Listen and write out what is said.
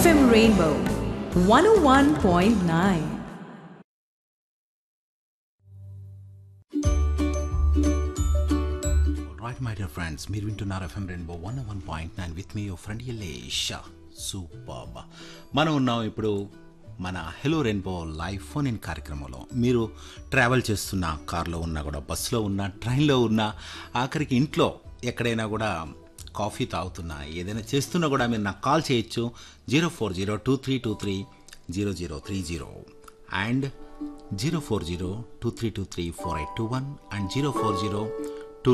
FM Rainbow 101.9. Right my dear friends మీరు వింటున్నారు FM Rainbow one one point nine with మీ your friend Ellesh super మనం ఉన్నాం ఇప్పుడు మన hello Rainbow live phone in కార్యక్రమంలో మీరు ట్రావెల్ చేస్తున్న కార్లో ఉన్నా కూడా బస్సులో ఉన్నా ట్రైన్లో ఉన్నా ఆఖరికి ఇంట్లో ఎక్కడైనా కూడా కాఫీ తాగుతున్నా ఏదైనా చేస్తున్నా కూడా మీరు నాకు కాల్ చేయొచ్చు zero four zero two three two three zero zero three zero and zero four zero two three two three four eight two one and zero four zero